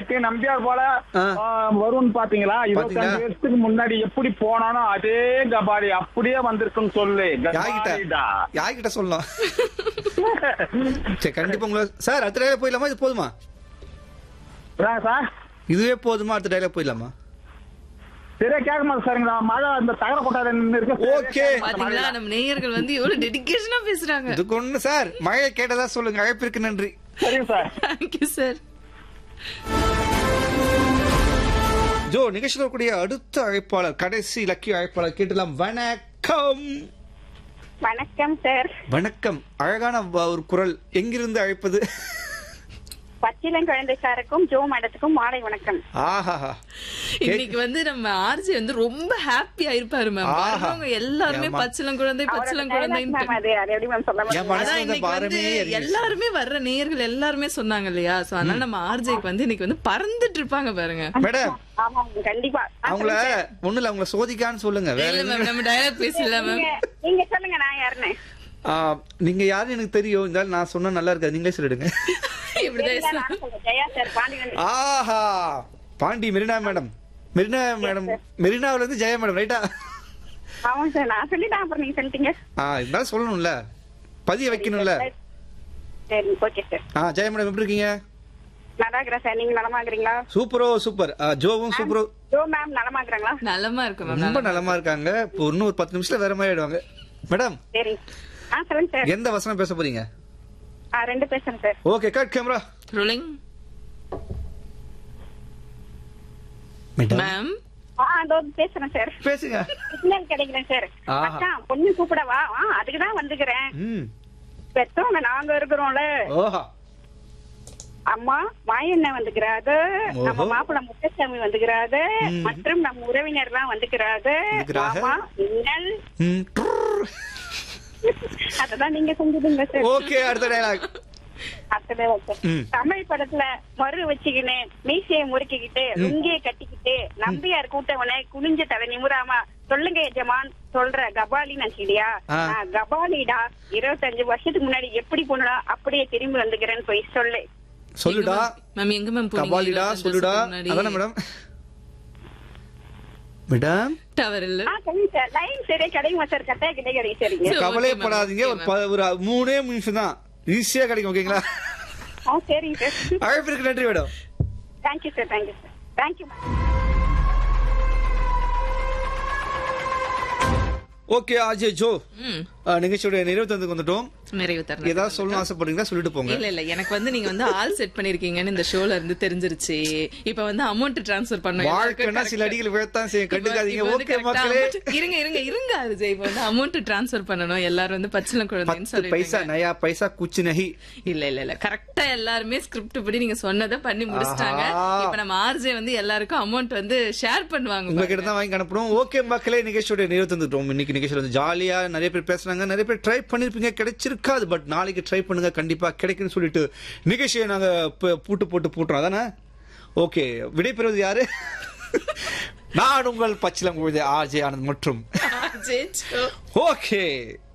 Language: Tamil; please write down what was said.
இருக்கு நம்பியார் போல ஆ. ஆ, வரும்னு பாத்தீங்களா பாத்தீங்களா? இருபத்தஞ்சு வருஷத்துக்கு முன்னாடி எப்படி போனானோ அதே கபாடி அப்படியே வந்திருக்குன்னு சொல்லு யார்கிட்ட கபாடிடா. யார்கிட்ட சொல்லலாம் சரி கண்டிப்பா உங்களை சார் அடுத்த டைலாக் போயிடலாமா இது போதுமா அதான் சார் இதுவே போதுமா அடுத்த டைலாக் போயிடலாமா சரியா கேட்க மாட்டேன் சார் இந்த மழை இந்த தகர கொட்டாத இருக்கு ஓகே பாத்தீங்களா நம்ம நேயர்கள் வந்து எவ்வளவு டெடிகேஷனா பேசுறாங்க இதுக்கு ஒண்ணு சார் மழையை கேட்டதா சொல்லுங்க அழைப்பிற்கு நன்றி சரிங்க சார் தேங்க்யூ சார் ஜோ நிகழ்ச்சியில் இருக்கக்கூடிய அடுத்த அழைப்பாளர் கடைசி இலக்கிய அழைப்பாளர் கேட்டலாம் வணக்கம் வணக்கம் சார் வணக்கம் அழகான வ- ஒரு குரல் எங்கிருந்து அழைப்பது பச்சிலன் குழந்தைக்காருக்கும் ஜோ மேடத்துக்கும் மாலை வணக்கம் ஆஹா இன்னைக்கு வந்து நம்ம ஆர்ஜி வந்து ரொம்ப ஹாப்பியா இருப்பாரு மேம் ஆஹா. வர்றவங்க எல்லாருமே ஏம்மா? பச்சிலம் குழந்தை அவரோட பச்சிலம் dialogue குழந்தை ma'am அது அது எப்படி மேம் சொல்ல என் முடியும் மனசுல அதான் இருந்த இன்னைக்கு வந்து பாரமே எரிஞ்சுச்சு. எல்லாருமே வர்ற நேயர்கள் எல்லாருமே சொன்னாங்க இல்லையா சோ அதனால நம்ம ஆர்ஜேக்கு வந்து இன்னைக்கு வந்து பறந்துட்டு இருப்பாங்க பாருங்க மேடம் ஆமா கண்டிப்பா ஆ, அவங்கள சொல்லுங்க sir. ஒண்ணு இல்ல அவங்கள சோதிக்கான்னு சொல்லுங்க வேற இல்ல எதுவும் மேம் நம்ம டயலாக் பேசல மேம் நீங்க நீங்க சொல்லுங்க நான் யாருன்னு ஆ, நீங்க யாருன்னு எனக்கு தெரியும் இருந்தாலும் நான் சொன்னா நல்லா இருக்காது நீங்களே சொல்லிடுங்க இப்படிதான் இல்ல, நான் சொல்றேன். ஜெயா சார் பாண்டியன் ஆஹா பாண்டி மெரினா மேடம் மெரினா மேடம் மெரினாவுல இருந்து ஜெயா மேடம் ரைட்டா ஆமாம் சார் நான் சொல்லிட்டேன் அப்புறம் நீங்க சொல்லிட்டீங்க ஆ இருந்தாலும் சொல்லணும்ல பதிய வைக்கணும்ல சரி ஓகே சார் ஆ ஜெயா மேடம் எப்படி இருக்கீங்க நல்லா இருக்கிறேன் சார் நீங்க நலமா இருக்கிறீங்களா சூப்பரோ சூப்பர் ஆ, ஜோவும் சூப்பரோ ஜோ மேம் நலமா இருக்கிறாங்களா நலமா இருக்கு மேம் ரொம்ப நலமா இருக்காங்க இப்போ இன்னும் ஒரு பத்து நிமிஷத்துல வேற மாதிரி ஆயிடுவாங்க மேடம் சரி ஆ சொல்லுங்க சார் எந்த வசனம் பேச போறீங்க ஆ ரெண்டு பேசுறேன் sir okay cut camera rolling madam ma'am ஆ அதோ பேசுறேன் சார் பேசுங்க சிக்னல் கிடைக்கிறேன் சார் ஆஹா. மச்சான் பொண்ணு கூப்பிடவா ஆ அதுக்கு தான் வந்துக்கிறேன் ம் பெத்தவங்க நாங்க இருக்கிறோம்ல ஓஹா அம்மா மாயண்ண வந்துக்கிறாரு நம்ம ஓஹோ. மாப்பிள்ள முத்தசாமி வந்துக்கிறாரு ம். மற்றும் நம்ம உறவினர்லாம் வந்துக்கிறாரு வந்துக்கிறாங்க. மாமா மின்னல் ம் ட்ரர். அததான் நீங்க செஞ்சுடுங்க சார் ஓகே அடுத்த டைலாக் அடுத்தது ஓகே. ம். தமிழ் படத்துல மறு வச்சுக்கின்னு மீசையை முறுக்கிக்கிட்டு லுங்கிய கட்டிக்கிட்டு நம்பியார் கூட்டவனை குனிஞ்ச தலை நிமுறாம சொல்லுங்க எஜமான் சொல்ற கபாலி நினைச்சிடியா ஆ. நான் கபாலிடா இருபத்தஞ்சு வருஷத்துக்கு முன்னாடி எப்படி போனா அப்படியே திரும்பி வந்துக்கிறேன்னு போய் சொல்லு சொல்லுடா மேம் எங்க மேம் கபாலிடா சொல்லுடா அதானே மேடம் மேடம் டவர் இல்ல ஆ சரிங்க சார் லைன் சரியா கிடைக்குமா சார் கட்டாய கிடை கிடைக்கும் சரிங்க சரி, கவலையே okay, ma'am. படாதீங்க ஒரு Okay, ப- ஒரு மூணே நிமிஷம் தான் ஈஸியா கிடைக்கும் ஓகேங்களா ஆ சரிங்க சார் அழைப்பிற்கு நன்றி madam thank you sir thank you sir thank you ma'am okay Ajay Jo ம் அஹ், நிகழ்ச்சியோட நிறைவு வந்துட்டோம் நிறைவு தரணும் ஏதாவது சொல்லணும் ஆசைப்படுறீங்களா சொல்லிட்டு போங்க இல்ல இல்ல எனக்கு வந்து நீங்க வந்து ஆள் செட் பண்ணிருக்கீங்கன்னு இந்த ஷோல இருந்து தெரிஞ்சிருச்சு இப்ப வந்து அமௌண்ட் டிரான்ஸ்ஃபர் பண்ண வாழ்க்கைன்னா சில அடிகள் விழத்தான் செய்யும் கண்டுக்காதீங்க ஓகே மக்களே இருங்க இருங்க இருங்க அரிஜய் இப்ப வந்து அமௌண்ட் டிரான்ஸ்ஃபர் பண்ணணும் எல்லாரும் வந்து பச்சிலம் குழந்தைன்னு பத்து பைசா சொல்லிட்டு நயா பைசா குச்சி நகி இல்ல இல்ல இல்ல கரெக்டா எல்லாருமே ஸ்கிரிப்ட் படி நீங்க சொன்னதை பண்ணி முடிச்சிட்டாங்க ஆஹா. இப்ப நம்ம ஆர்ஜே வந்து எல்லாருக்கும் அமௌண்ட் வந்து ஷேர் பண்ணுவாங்க உங்ககிட்ட பாருங்க. தான் வாங்கி அனுப்பணும் ஓகே மக்களே நிகழ்ச்சியோட நிறைவு தந்துட்டோம் இன்னைக்கு நிகழ்ச்சியில வந்து ஜாலியா நிறைய பேர் பேசுனாங்க நிறைய பேர் ட்ரை பண்ணிருப்பீங்க கிடைச்சிருக்காது பட் நாளைக்கு ட்ரை பண்ணுங்க கண்டிப்பா கிடைக்கும்னு சொல்லிட்டு நிகழ்ச்சியை நாங்க ப- பூட்டு போட்டு பூட்டுறோம் அதானே ஓகே விடைபெறுவது யாரு நான் உங்கள் பச்சிலம் குழந்தை ஆர்ஜே ஆனந்த் மற்றும் அஜய், சோ. ஓகே